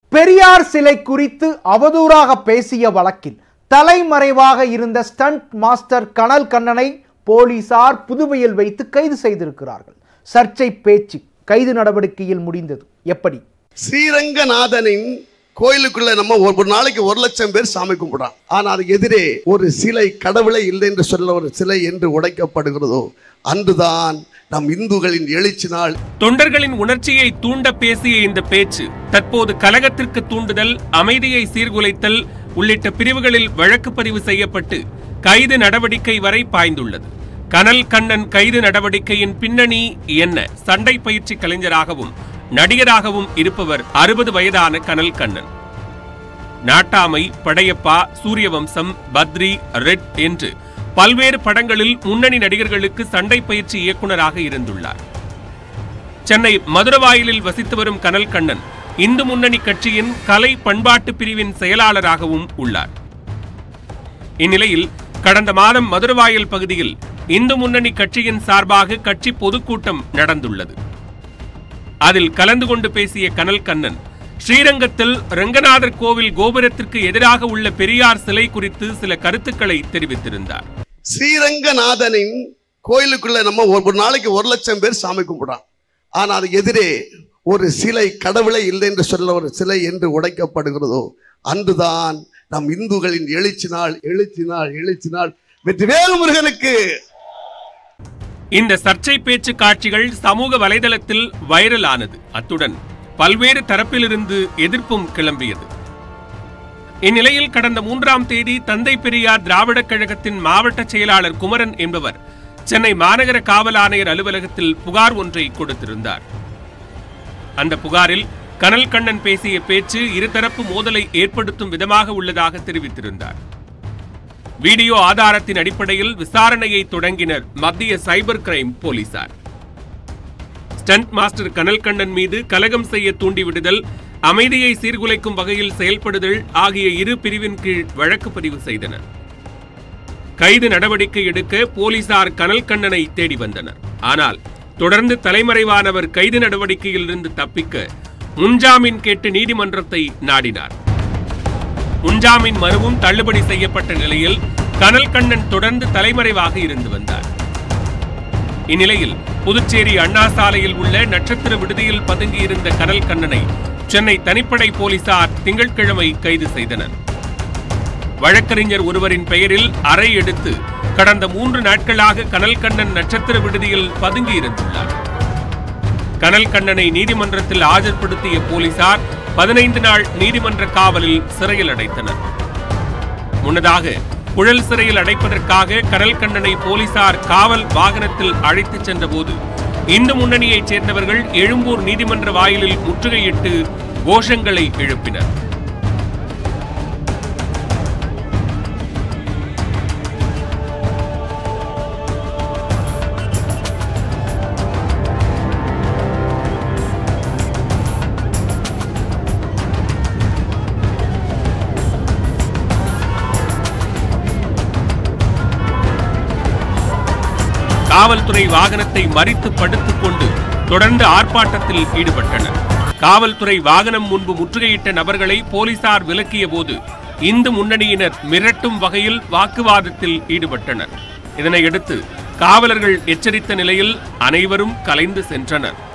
பெரியார் சிலை குறித்து அவதூறாக பேசிய வழக்கில் தலைமறைவாக இருந்த ஸ்டண்ட் மாஸ்டர் கனல் கண்ணனை போலீசார் புதுவையில் வைத்து கைது செய்திருக்கிறார்கள் சர்ச்சை பேச்சு கைது நடவடிக்கையில் முடிந்தது எப்படி ஸ்ரீரங்கநாதனின் கோயிலுக்குள்ள நம்ம ஒரு ஒரு நாளைக்கு ஒரு லட்சம் பேர் சாமி கும்பிடுறான் ஆனா அதுக்கு எதிரே ஒரு சிலை கடவுளே இல்லை என்று சொல்ல ஒரு சிலை என்று உடைக்கப்படுகிறதோ அன்றுதான் நம் இந்துக்களின் எழுச்சி நாள் தொண்டர்களின் உணர்ச்சியை தூண்ட பேசிய இந்த பேச்சு தற்போது கலகத்திற்கு தூண்டுதல் அமைதியை சீர்குலைத்தல் உள்ளிட்ட பிரிவுகளில் வழக்கு பதிவு செய்யப்பட்டு கைது நடவடிக்கை வரை பாய்ந்துள்ளது கனல் கண்ணன் கைது நடவடிக்கையின் பின்னணி என்ன சண்டை பயிற்சி கலைஞராகவும் நடிகராகவும் இருப்பவர் அறுபது வயதான கனல் கண்ணன் நாட்டாமை படையப்பா சூரியவம்சம் பத்ரி ரெட் என்று பல்வேறு படங்களில் முன்னணி நடிகர்களுக்கு சண்டை பயிற்சி இயக்குனராக இருந்துள்ளார் சென்னை மதுரவாயிலில் வசித்து வரும் கனல் கண்ணன் இந்து முன்னணி கட்சியின் கலை பண்பாட்டு பிரிவின் செயலாளராகவும் உள்ளார் இந்நிலையில் கடந்த மாதம் மதுரவாயல் பகுதியில் இந்து முன்னணி கட்சியின் சார்பாக கட்சி பொதுக்கூட்டம் நடந்துள்ளது அதில் கலந்து கொண்டு பேசிய கனல் கண்ணன் ஸ்ரீரங்கத்தில் ரங்கநாதர் கோவில் கோபுரத்திற்கு எதிராக உள்ள பெரியார் சிலை குறித்து சில கருத்துக்களை தெரிவித்திருந்தார் ஸ்ரீரங்கநாதனின் கோயிலுக்குள்ள நம்ம ஒரு ஒரு நாளைக்கு ஒரு லட்சம் பேர் சாமி கும்பிடுறான் ஆனா அதுக்கு எதிரே ஒரு சிலை கடவுளே இல்லை என்று சொல்ல ஒரு சிலை என்று உடைக்கப்படுகிறதோ அன்றுதான் நம் இந்துக்களின் எழுச்சி நாள் எழுச்சி நாள் எழுச்சி நாள் வெற்றிவேல் முருகனுக்கு இந்த சர்ச்சை பேச்சு காட்சிகள் சமூக வலைதளத்தில் வைரல் ஆனது அத்துடன் பல்வேறு தரப்பிலிருந்து எதிர்ப்பும் கிளம்பியது இந்நிலையில் கடந்த மூன்றாம் தேதி தந்தை பெரியார் திராவிடக் கழகத்தின் மாவட்ட செயலாளர் குமரன் என்பவர் சென்னை மாநகர காவல் ஆணையர் அலுவலகத்தில் புகார் ஒன்றை கொடுத்திருந்தார் அந்த புகாரில் கனல் கண்ணன் பேசிய பேச்சு இருதரப்பு மோதலை ஏற்படுத்தும் விதமாக உள்ளதாக தெரிவித்திருந்தார் வீடியோ ஆதாரத்தின் அடிப்படையில் விசாரணையை தொடங்கினர் மத்திய சைபர் கிரைம் போலீசார் ஸ்டண்ட் மாஸ்டர் கனல் கண்ணன் மீது கலகம் செய்ய தூண்டிவிடுதல் அமைதியை சீர்குலைக்கும் வகையில் செயல்படுதல் ஆகிய இரு பிரிவின் கீழ் வழக்கு பதிவு செய்தனர் கைது நடவடிக்கை எடுக்க போலீசார் கனல் கண்ணனை தேடி வந்தனர் ஆனால் தொடர்ந்து தலைமறைவானவர் கைது நடவடிக்கையில் இருந்து தப்பிக்க முன்ஜாமீன் கேட்டு நீதிமன்றத்தை நாடினார் முன்ஜாமீன் மனுவும் தள்ளுபடி செய்யப்பட்ட நிலையில் கனல் கண்ணன் தொடர்ந்து தலைமறைவாக இருந்து வந்தார் இந்நிலையில் புதுச்சேரி அண்ணா சாலையில் உள்ள நட்சத்திர விடுதியில் பதுங்கியிருந்த கனல் கண்ணனை சென்னை தனிப்படை போலீசார் திங்கட்கிழமை கைது செய்தனர் வழக்கறிஞர் ஒருவரின் பெயரில் அறை எடுத்து கடந்த மூன்று நாட்களாக கனல் கண்ணன் நட்சத்திர விடுதியில் பதுங்கியிருந்துள்ளார் கனல் கண்ணனை நீதிமன்றத்தில் ஆஜர்படுத்திய போலீசார் பதினைந்து நாள் நீதிமன்ற காவலில் சிறையில் அடைத்தனர் முன்னதாக புழல் சிறையில் அடைப்பதற்காக கனல் கண்ணனை போலீசார் காவல் வாகனத்தில் அழைத்துச் சென்றபோது இந்து முன்னணியைச் சேர்ந்தவர்கள் எழும்பூர் நீதிமன்ற வாயிலில் முற்றுகையிட்டு கோஷங்களை எழுப்பினர் காவல்துறை வாகனத்தை மறித்து படுத்துக் கொண்டு தொடர்ந்து ஆர்ப்பாட்டத்தில் ஈடுபட்டனர் காவல்துறை வாகனம் முன்பு முற்றுகையிட்ட நபர்களை போலீசார் விலக்கிய போது இந்து முன்னணியினர் மிரட்டும் வகையில் வாக்குவாதத்தில் ஈடுபட்டனர் இதனையடுத்து காவலர்கள் எச்சரித்த நிலையில் அனைவரும் கலைந்து சென்றனர்